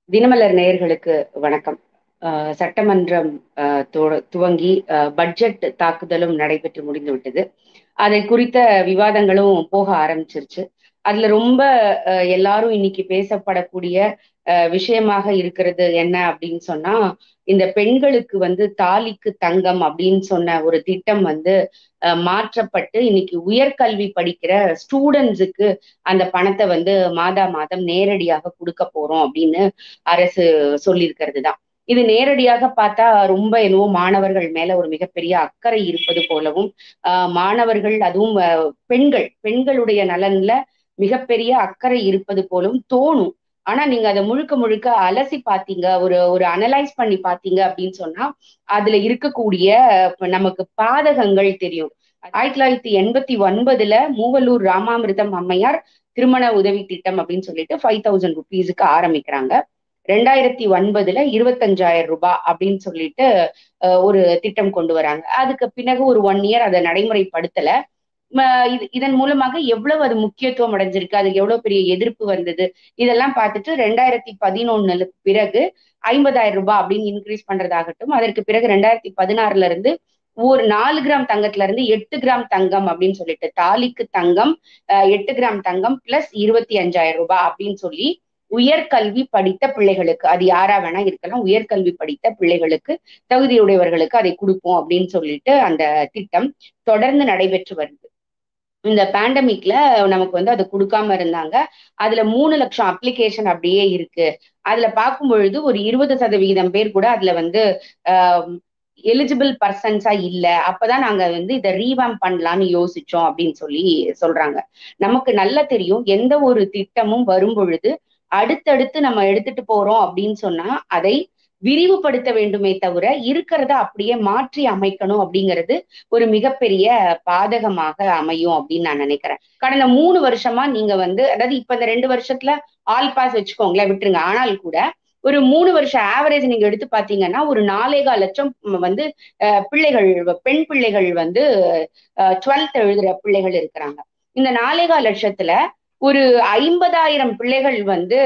தினமலர் நேயர்களுக்கு வணக்கம் அஹ் சட்டமன்றம் அஹ் துவ- துவங்கி அஹ் பட்ஜெட் தாக்குதலும் நடைபெற்று முடிந்து விட்டது அதை குறித்த விவாதங்களும் போக ஆரம்பிச்சிருச்சு அதுல ரொம்ப அஹ் எல்லாரும் இன்னைக்கு பேசப்படக்கூடிய அஹ் விஷயமாக இருக்கிறது என்ன அப்படின்னு சொன்னா இந்த பெண்களுக்கு வந்து தாலிக்கு தங்கம் அப்படின்னு சொன்ன ஒரு திட்டம் வந்து அஹ் மாற்றப்பட்டு இன்னைக்கு உயர்கல்வி படிக்கிற ஸ்டூடெண்ட்ஸுக்கு அந்த பணத்தை வந்து மாதா மாதம் நேரடியாக கொடுக்க போறோம் அப்படின்னு அரசு சொல்லியிருக்கிறது தான் இது நேரடியாக பார்த்தா ரொம்ப என்னவோ மாணவர்கள் மேல ஒரு மிகப்பெரிய அக்கறை இருப்பது போலவும் ஆஹ் மாணவர்கள் அதுவும் ஆஹ் பெண்கள் பெண்களுடைய நலன்ல மிகப்பெரிய அக்கறை இருப்பது போலவும் தோணும் ஆனா நீங்க அதை முழுக்க முழுக்க அலசி பார்த்தீங்க ஒரு ஒரு அனலைஸ் பண்ணி பார்த்தீங்க அப்படின்னு சொன்னா அதுல இருக்கக்கூடிய அஹ், நமக்கு பாதகங்கள் தெரியும் ஆயிரத்தி தொள்ளாயிரத்தி எண்பத்தி ஒன்பதுல மூவலூர் ராமாமிர்தம் அம்மையார் திருமண உதவி திட்டம் அப்படின்னு சொல்லிட்டு ஃபைவ் தௌசண்ட் ருபீஸுக்கு ஆரம்பிக்கிறாங்க ரெண்டாயிரத்தி ஒன்பதுல இருபத்தஞ்சாயிரம் ரூபாய் அப்படின்னு சொல்லிட்டு அஹ், ஒரு திட்டம் கொண்டு வராங்க அதுக்கு பிறகு ஒரு ஒன் இயர் அதை நடைமுறைப்படுத்தல ம, இது இதன் மூலமாக எவ்வளவு அது முக்கியத்துவம் அடைஞ்சிருக்கு அதுக்கு எவ்வளவு பெரிய எதிர்ப்பு வந்தது இதெல்லாம் பார்த்துட்டு ரெண்டாயிரத்தி பதினொன்னுக்கு பிறகு ஐம்பதாயிரம் ரூபாய் அப்படின்னு இன்க்ரீஸ் பண்றதாகட்டும் அதற்கு பிறகு ரெண்டாயிரத்தி பதினாறுல இருந்து ஒரு நாலு கிராம் தங்கத்துல இருந்து எட்டு கிராம் தங்கம் அப்படின்னு சொல்லிட்டு தாலிக்கு தங்கம் அஹ், எட்டு கிராம் தங்கம் பிளஸ் இருபத்தி அஞ்சாயிரம் ரூபாய் அப்படின்னு சொல்லி உயர்கல்வி படித்த பிள்ளைகளுக்கு அது யாரா வேணா இருக்கலாம் உயர்கல்வி படித்த பிள்ளைகளுக்கு தகுதியுடையவர்களுக்கு அதை கொடுப்போம் அப்படின்னு சொல்லிட்டு அந்த திட்டம் தொடர்ந்து நடைபெற்று வருது இந்த பேண்டமிக்ல நமக்கு வந்து அது கொடுக்காம இருந்தாங்க அதுல மூணு லட்சம் அப்ளிகேஷன் அப்படியே இருக்கு அதுல பார்க்கும் பொழுது ஒரு இருபது சதவிகிதம் பேர் கூட அதுல வந்து எலிஜிபிள் பர்சன்ஸா இல்ல அப்பதான் நாங்க வந்து இதை ரீவாம் பண்ணலாம்னு யோசிச்சோம் அப்படின்னு சொல்லி சொல்றாங்க நமக்கு நல்லா தெரியும் எந்த ஒரு திட்டமும் வரும் பொழுது அடுத்தடுத்து நம்ம எடுத்துட்டு போறோம் அப்படின்னு சொன்னா அதை விரிவுபடுத்த வேண்டுமே தவிர இருக்கிறத அப்படியே மாற்றி அமைக்கணும் அப்படிங்கிறது ஒரு மிகப்பெரிய பாதகமாக அமையும் அப்படின்னு நான் நினைக்கிறேன் கடந்த மூணு வருஷமா நீங்க வந்து அதாவது இப்ப இந்த ரெண்டு வருஷத்துல ஆல் பாஸ் வச்சுக்கோங்களேன் விட்டுருங்க ஆனால் கூட ஒரு மூணு வருஷம் ஆவரேஜ் நீங்க எடுத்து பாத்தீங்கன்னா ஒரு நாலேகால் லட்சம் வந்து அஹ், பிள்ளைகள் பெண் பிள்ளைகள் வந்து டுவெல்த் எழுதுற பிள்ளைகள் இருக்கிறாங்க இந்த நாலேகால் லட்சத்துல ஒரு ஐம்பதாயிரம் பிள்ளைகள் வந்து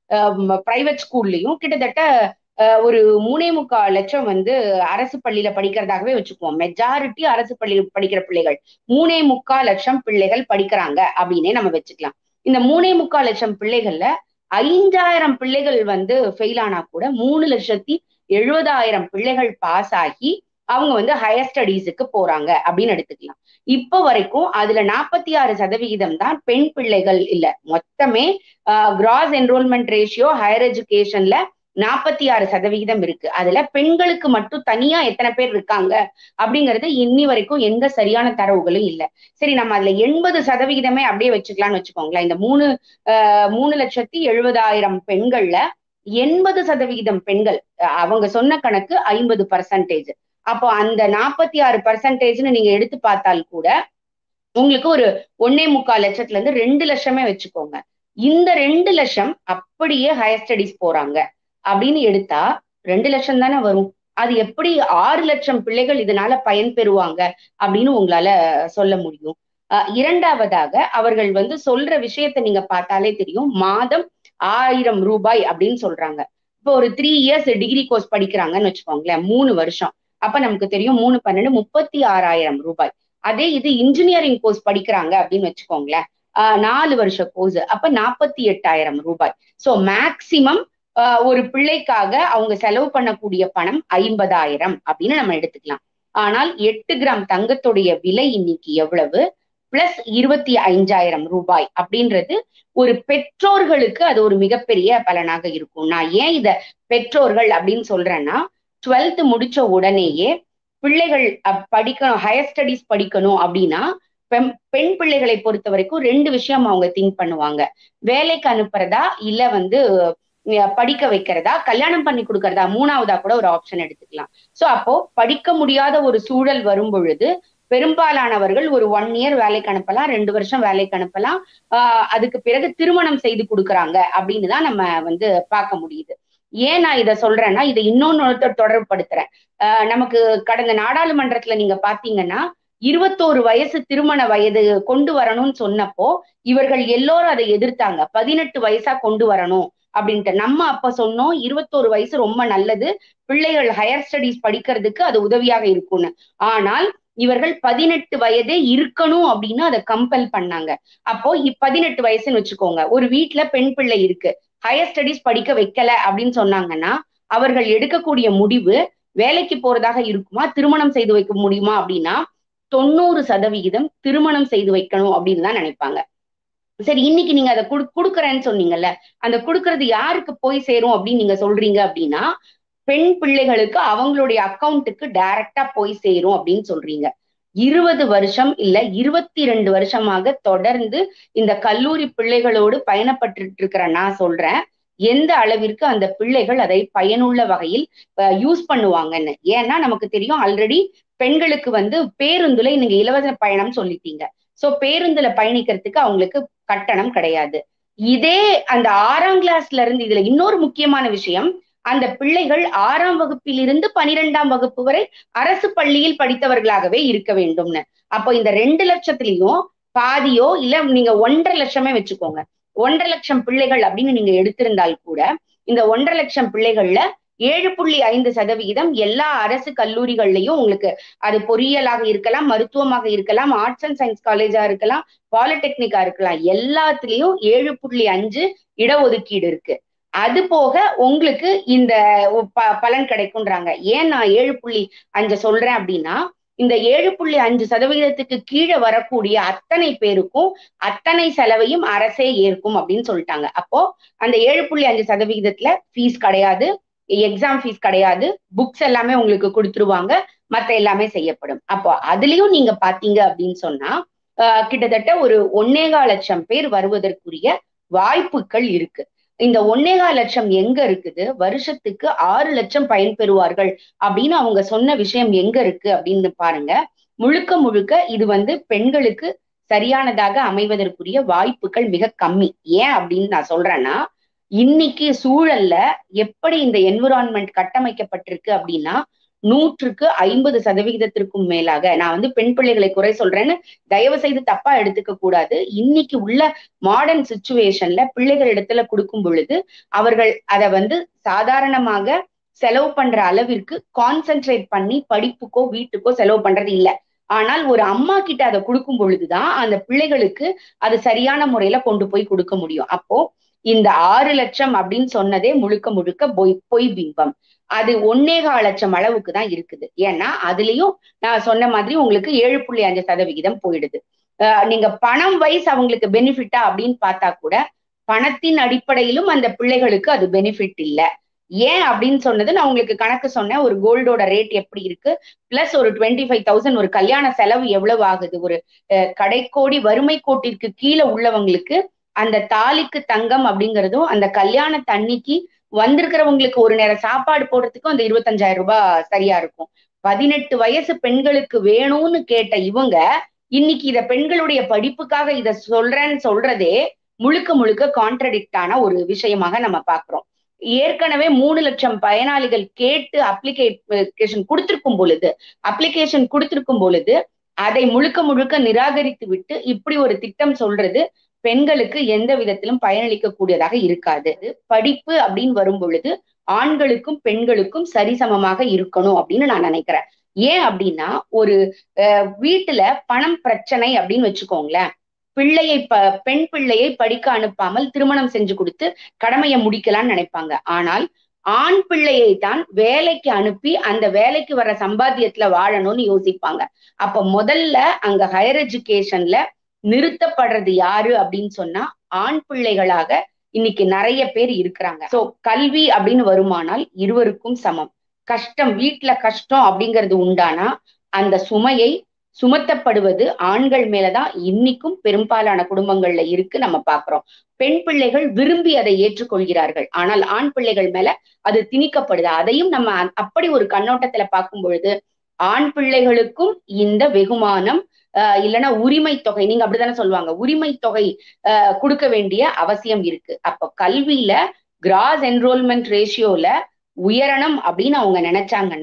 பிரைவேட் ஸ்கூல்லையும் கிட்டத்தட்ட அஹ், ஒரு மூணே முக்கால் லட்சம் வந்து அரசு பள்ளியில படிக்கிறதாகவே வச்சுக்குவோம் மெஜாரிட்டி அரசு பள்ளியில் படிக்கிற பிள்ளைகள் மூணே முக்கால் லட்சம் பிள்ளைகள் படிக்கிறாங்க அப்படின்னே நம்ம வச்சுக்கலாம் இந்த மூணே முக்கால் லட்சம் பிள்ளைகள்ல ஐந்தாயிரம் பிள்ளைகள் வந்து ஃபெயில் ஆனா கூட மூணு லட்சத்தி எழுபதாயிரம் பிள்ளைகள் பாஸ் ஆகி அவங்க வந்து ஹையர் ஸ்டடீஸுக்கு போறாங்க அப்படின்னு எடுத்துக்கலாம் இப்ப வரைக்கும் அதுல நாற்பத்தி ஆறு சதவிகிதம் தான் பெண் பிள்ளைகள் இல்ல மொத்தமே கிராஸ் என்ரோல்மெண்ட் ரேஷியோ ஹையர் எஜுகேஷன்ல நாற்பத்தி ஆறு சதவிகிதம் இருக்கு அதுல பெண்களுக்கு மட்டும் தனியா எத்தனை பேர் இருக்காங்க அப்படிங்கிறது இன்னி வரைக்கும் எந்த சரியான தரவுகளும் இல்ல சரி நம்ம அதுல எண்பது சதவிகிதமே அப்படியே வச்சுக்கலாம்னு வச்சுக்கோங்களேன் இந்த மூணு ஆஹ் மூணு லட்சத்தி எழுபதாயிரம் பெண்கள்ல எண்பது சதவிகிதம் பெண்கள் அஹ் அவங்க சொன்ன கணக்கு ஐம்பது பர்சன்டேஜ் அப்போ அந்த நாற்பத்தி ஆறு பர்சன்டேஜ்னு நீங்க எடுத்து பார்த்தால் கூட உங்களுக்கு ஒரு ஒன்னே முக்கால் லட்சத்துல இருந்து ரெண்டு லட்சமே வச்சுக்கோங்க இந்த ரெண்டு லட்சம் அப்படியே ஹையர் ஸ்டடிஸ் போறாங்க அப்படின்னு எடுத்தா ரெண்டு லட்சம் தானே வரும் அது எப்படி ஆறு லட்சம் பிள்ளைகள் இதனால பயன் பெறுவாங்க அப்படின்னு உங்களால சொல்ல முடியும் அஹ் இரண்டாவதாக அவர்கள் வந்து சொல்ற விஷயத்த நீங்க பார்த்தாலே தெரியும் மாதம் ஆயிரம் ரூபாய் அப்படின்னு சொல்றாங்க இப்போ ஒரு த்ரீ இயர்ஸ் டிகிரி கோர்ஸ் படிக்கிறாங்கன்னு வச்சுக்கோங்களேன் மூணு வருஷம் அப்ப நமக்கு தெரியும் மூணு பன்னெண்டு முப்பத்தி ஆறாயிரம் ரூபாய் அதே இது இன்ஜினியரிங் கோர்ஸ் படிக்கிறாங்க அப்படின்னு வச்சுக்கோங்களேன் ஆஹ் நாலு வருஷ கோர்ஸ் அப்ப நாற்பத்தி எட்டாயிரம் ரூபாய் சோ மேக்சிமம் ஒரு பிள்ளைக்காக அவங்க செலவு பண்ணக்கூடிய பணம் ஐம்பதாயிரம் அப்படின்னு நம்ம எடுத்துக்கலாம் ஆனால் எட்டு கிராம் தங்கத்துடைய விலை இன்னைக்கு எவ்வளவு பிளஸ் இருபத்தி ஐந்தாயிரம் ரூபாய் அப்படின்றது ஒரு பெற்றோர்களுக்கு அது ஒரு மிகப்பெரிய பலனாக இருக்கும் நான் ஏன் இத பெற்றோர்கள் அப்படின்னு சொல்றேன்னா டுவெல்த் முடிச்ச உடனேயே பிள்ளைகள் அஹ், படிக்கணும் ஹையர் ஸ்டடீஸ் படிக்கணும் அப்படின்னா பெண் பெண் பிள்ளைகளை பொறுத்த வரைக்கும் ரெண்டு விஷயம் அவங்க திங்க் பண்ணுவாங்க வேலைக்கு அனுப்புறதா இல்ல வந்து அஹ், படிக்க வைக்கிறதா கல்யாணம் பண்ணி கொடுக்கறதா மூணாவதா கூட ஒரு ஆப்ஷன் எடுத்துக்கலாம் சோ அப்போ படிக்க முடியாத ஒரு சூழல் வரும் பொழுது பெரும்பாலானவர்கள் ஒரு ஒன் இயர் வேலைக்கு அனுப்பலாம் ரெண்டு வருஷம் வேலைக்கு அனுப்பலாம் ஆஹ் அதுக்கு பிறகு திருமணம் செய்து கொடுக்குறாங்க அப்படின்னு தான் நம்ம வந்து பார்க்க முடியுது ஏன் நான் இதை சொல்றேன்னா இதை இன்னொன்னு தொடர்புபடுத்துறேன் ஆஹ் நமக்கு கடந்த நாடாளுமன்றத்துல நீங்க பாத்தீங்கன்னா இருபத்தோரு வயசு திருமண வயது கொண்டு வரணும்னு சொன்னப்போ இவர்கள் எல்லோரும் அதை எதிர்த்தாங்க பதினெட்டு வயசா கொண்டு வரணும் அப்படின்ட்டு நம்ம அப்ப சொன்னோம் இருபத்தோரு வயசு ரொம்ப நல்லது பிள்ளைகள் ஹையர் ஸ்டடீஸ் படிக்கிறதுக்கு அது உதவியாக இருக்கும்னு ஆனால் இவர்கள் பதினெட்டு வயதே இருக்கணும் அப்படின்னு அதை கம்பல் பண்ணாங்க அப்போ பதினெட்டு வயசுன்னு வச்சுக்கோங்க ஒரு வீட்டுல பெண் பிள்ளை இருக்கு ஹையர் ஸ்டடீஸ் படிக்க வைக்கல அப்படின்னு சொன்னாங்கன்னா அவர்கள் எடுக்கக்கூடிய முடிவு வேலைக்கு போறதாக இருக்குமா திருமணம் செய்து வைக்க முடியுமா அப்படின்னா தொண்ணூறு சதவிகிதம் திருமணம் செய்து வைக்கணும் அப்படின்னு தான் நினைப்பாங்க சரி இன்னைக்கு நீங்க அதை குடு குடுக்கறேன்னு சொன்னீங்கல்ல அந்த குடுக்கறது யாருக்கு போய் சேரும் அப்படின்னு நீங்க சொல்றீங்க அப்படின்னா பெண் பிள்ளைகளுக்கு அவங்களுடைய அக்கௌண்ட்டுக்கு டைரக்டா போய் சேரும் அப்படின்னு சொல்றீங்க இருபது வருஷம் இல்ல இருபத்தி ரெண்டு வருஷமாக தொடர்ந்து இந்த கல்லூரி பிள்ளைகளோடு பயணப்பட்டு இருக்கிற நான் சொல்றேன் எந்த அளவிற்கு அந்த பிள்ளைகள் அதை பயனுள்ள வகையில் யூஸ் பண்ணுவாங்கன்னு ஏன்னா நமக்கு தெரியும் ஆல்ரெடி பெண்களுக்கு வந்து பேருந்துல நீங்க இலவச பயணம் சொல்லிட்டீங்க சோ பேருந்துல பயணிக்கிறதுக்கு அவங்களுக்கு கட்டணம் கிடையாது இதே அந்த ஆறாம் கிளாஸ்ல இருந்து இதுல இன்னொரு முக்கியமான விஷயம் அந்த பிள்ளைகள் ஆறாம் வகுப்பிலிருந்து பனிரெண்டாம் வகுப்பு வரை அரசு பள்ளியில் படித்தவர்களாகவே இருக்க வேண்டும்னு அப்போ இந்த ரெண்டு லட்சத்திலையும் பாதியோ இல்ல நீங்க ஒன்றரை லட்சமே வச்சுக்கோங்க ஒன்றரை லட்சம் பிள்ளைகள் அப்படின்னு நீங்க எடுத்திருந்தால் கூட இந்த ஒன்றரை லட்சம் பிள்ளைகள்ல ஏழு புள்ளி ஐந்து சதவிகிதம் எல்லா அரசு கல்லூரிகள்லயும் உங்களுக்கு அது பொறியியலாக இருக்கலாம் மருத்துவமாக இருக்கலாம் ஆர்ட்ஸ் அண்ட் சயின்ஸ் காலேஜா இருக்கலாம் பாலிடெக்னிக்கா இருக்கலாம் எல்லாத்துலயும் ஏழு புள்ளி அஞ்சு இடஒதுக்கீடு இருக்கு அது போக உங்களுக்கு இந்த பலன் கிடைக்கும்ன்றாங்க ஏன் நான் ஏழு புள்ளி அஞ்சு சொல்றேன் அப்படின்னா இந்த ஏழு புள்ளி அஞ்சு சதவிகிதத்துக்கு கீழே வரக்கூடிய அத்தனை பேருக்கும் அத்தனை செலவையும் அரசே ஏற்கும் அப்படின்னு சொல்லிட்டாங்க அப்போ அந்த ஏழு புள்ளி அஞ்சு சதவிகிதத்துல ஃபீஸ் கிடையாது எக்ஸாம் ஃபீஸ் கிடையாது புக்ஸ் எல்லாமே உங்களுக்கு கொடுத்துருவாங்க மத்த எல்லாமே செய்யப்படும் அப்போ அதுலயும் நீங்க பாத்தீங்க அப்படின்னு சொன்னா கிட்டத்தட்ட ஒரு ஒன்னேகா லட்சம் பேர் வருவதற்குரிய வாய்ப்புகள் இருக்கு இந்த ஒன்னேகா லட்சம் எங்க இருக்குது வருஷத்துக்கு ஆறு லட்சம் பயன்பெறுவார்கள் அப்படின்னு அவங்க சொன்ன விஷயம் எங்க இருக்கு அப்படின்னு பாருங்க முழுக்க முழுக்க இது வந்து பெண்களுக்கு சரியானதாக அமைவதற்குரிய வாய்ப்புகள் மிக கம்மி ஏன் அப்படின்னு நான் சொல்றேன்னா இன்னைக்கு சூழல்ல எப்படி இந்த என்விரான்மெண்ட் கட்டமைக்கப்பட்டிருக்கு அப்படின்னா நூற்றுக்கு ஐம்பது சதவிகிதத்திற்கும் மேலாக நான் வந்து பெண் பிள்ளைகளை குறை சொல்றேன்னு தயவு செய்து தப்பா எடுத்துக்க கூடாது இன்னைக்கு உள்ள மாடர்ன் சுச்சுவேஷன்ல பிள்ளைகள் இடத்துல கொடுக்கும் பொழுது அவர்கள் அதை வந்து சாதாரணமாக செலவு பண்ற அளவிற்கு கான்சென்ட்ரேட் பண்ணி படிப்புக்கோ வீட்டுக்கோ செலவு பண்றது இல்லை ஆனால் ஒரு அம்மா கிட்ட அதை கொடுக்கும் பொழுதுதான் அந்த பிள்ளைகளுக்கு அது சரியான முறையில கொண்டு போய் கொடுக்க முடியும் அப்போ இந்த ஆறு லட்சம் அப்படின்னு சொன்னதே முழுக்க முழுக்க பொய் பொய் பிம்பம் அது ஒன்னேகா லட்சம் அளவுக்கு தான் இருக்குது ஏன்னா அதுலயும் நான் சொன்ன மாதிரி உங்களுக்கு ஏழு புள்ளி அஞ்சு சதவிகிதம் போயிடுது நீங்க பணம் வைஸ் அவங்களுக்கு பெனிஃபிட்டா அப்படின்னு பார்த்தா கூட பணத்தின் அடிப்படையிலும் அந்த பிள்ளைகளுக்கு அது பெனிஃபிட் இல்லை ஏன் அப்படின்னு சொன்னது நான் உங்களுக்கு கணக்கு சொன்னேன் ஒரு கோல்டோட ரேட் எப்படி இருக்கு பிளஸ் ஒரு டுவெண்ட்டி ஃபைவ் தௌசண்ட் ஒரு கல்யாண செலவு எவ்வளவு ஆகுது ஒரு கடைக்கோடி வறுமை கோட்டிற்கு கீழே உள்ளவங்களுக்கு அந்த தாலிக்கு தங்கம் அப்படிங்கிறதும் அந்த கல்யாண தண்ணிக்கு வந்திருக்கிறவங்களுக்கு ஒரு நேரம் சாப்பாடு போடுறதுக்கும் அந்த இருபத்தஞ்சாயிரம் ரூபாய் சரியா இருக்கும் பதினெட்டு வயசு பெண்களுக்கு வேணும்னு கேட்ட இவங்க இன்னைக்கு இத பெண்களுடைய படிப்புக்காக இத சொல்றேன்னு சொல்றதே முழுக்க முழுக்க கான்ட்ரடிக்டான ஒரு விஷயமாக நம்ம பாக்குறோம் ஏற்கனவே மூணு லட்சம் பயனாளிகள் கேட்டு அப்ளிகேஷன் கொடுத்திருக்கும் பொழுது அப்ளிகேஷன் கொடுத்திருக்கும் பொழுது அதை முழுக்க முழுக்க நிராகரித்து விட்டு இப்படி ஒரு திட்டம் சொல்றது பெண்களுக்கு எந்த விதத்திலும் பயனளிக்க கூடியதாக இருக்காது படிப்பு அப்படின்னு வரும் பொழுது ஆண்களுக்கும் பெண்களுக்கும் சரிசமமாக இருக்கணும் அப்படின்னு நான் நினைக்கிறேன் ஏன் அப்படின்னா ஒரு வீட்டுல பணம் பிரச்சனை அப்படின்னு வச்சுக்கோங்களேன் பிள்ளையை ப பெண் பிள்ளையை படிக்க அனுப்பாமல் திருமணம் செஞ்சு கொடுத்து கடமையை முடிக்கலாம்னு நினைப்பாங்க ஆனால் ஆண் பிள்ளையை தான் வேலைக்கு அனுப்பி அந்த வேலைக்கு வர சம்பாத்தியத்துல வாழணும்னு யோசிப்பாங்க அப்ப முதல்ல அங்க ஹையர் எஜுகேஷன்ல நிறுத்தப்படுறது யாரு அப்படின்னு சொன்னா ஆண் பிள்ளைகளாக இன்னைக்கு நிறைய பேர் இருக்கிறாங்க சோ கல்வி அப்படின்னு வருமானால் இருவருக்கும் சமம் கஷ்டம் வீட்டுல கஷ்டம் அப்படிங்கிறது உண்டானா அந்த சுமையை சுமத்தப்படுவது ஆண்கள் மேலதான் இன்னைக்கும் பெரும்பாலான குடும்பங்கள்ல இருக்கு நம்ம பாக்குறோம் பெண் பிள்ளைகள் விரும்பி அதை ஏற்றுக்கொள்கிறார்கள் ஆனால் ஆண் பிள்ளைகள் மேல அது திணிக்கப்படுது அதையும் நம்ம அப்படி ஒரு கண்ணோட்டத்துல பார்க்கும் பொழுது ஆண் பிள்ளைகளுக்கும் இந்த வெகுமானம் ஆஹ் இல்லைன்னா உரிமை தொகை நீங்க அப்படித்தானே சொல்லுவாங்க உரிமை தொகை ஆஹ் கொடுக்க வேண்டிய அவசியம் இருக்கு அப்போ கல்வியில கிராஸ் என்ரோல்மெண்ட் ரேஷியோல உயரணும் அப்படின்னு அவங்க நினைச்சாங்கன்னா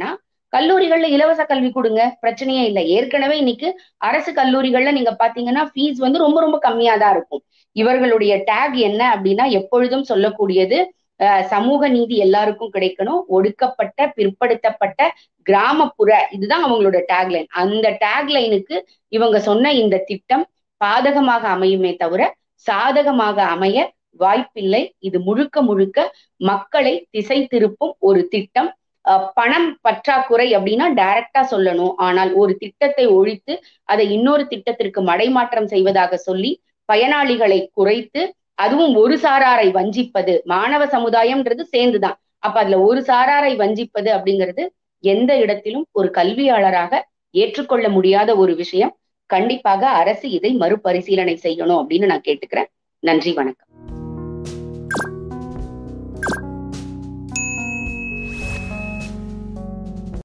கல்லூரிகள்ல இலவச கல்வி கொடுங்க பிரச்சனையே இல்லை ஏற்கனவே இன்னைக்கு அரசு கல்லூரிகள்ல நீங்க பாத்தீங்கன்னா ஃபீஸ் வந்து ரொம்ப ரொம்ப கம்மியா தான் இருக்கும் இவர்களுடைய டேக் என்ன அப்படின்னா எப்பொழுதும் சொல்லக்கூடியது சமூக நீதி எல்லாருக்கும் கிடைக்கணும் ஒடுக்கப்பட்ட பிற்படுத்தப்பட்ட கிராமப்புற இதுதான் அவங்களோட டேக்லைன் அந்த டேக்லைனுக்கு இவங்க சொன்ன இந்த திட்டம் பாதகமாக அமையுமே தவிர சாதகமாக அமைய வாய்ப்பில்லை இது முழுக்க முழுக்க மக்களை திசை திருப்பும் ஒரு திட்டம் பணம் பற்றாக்குறை அப்படின்னா டைரக்டா சொல்லணும் ஆனால் ஒரு திட்டத்தை ஒழித்து அதை இன்னொரு திட்டத்திற்கு மடைமாற்றம் செய்வதாக சொல்லி பயனாளிகளை குறைத்து அதுவும் ஒரு சாராரை வஞ்சிப்பது மாணவ சமுதாயம்ன்றது சேர்ந்துதான் அப்ப அதுல ஒரு சாராரை வஞ்சிப்பது அப்படிங்கிறது எந்த இடத்திலும் ஒரு கல்வியாளராக ஏற்றுக்கொள்ள முடியாத ஒரு விஷயம் கண்டிப்பாக அரசு இதை மறுபரிசீலனை செய்யணும் அப்படின்னு நான் கேட்டுக்கிறேன் நன்றி வணக்கம்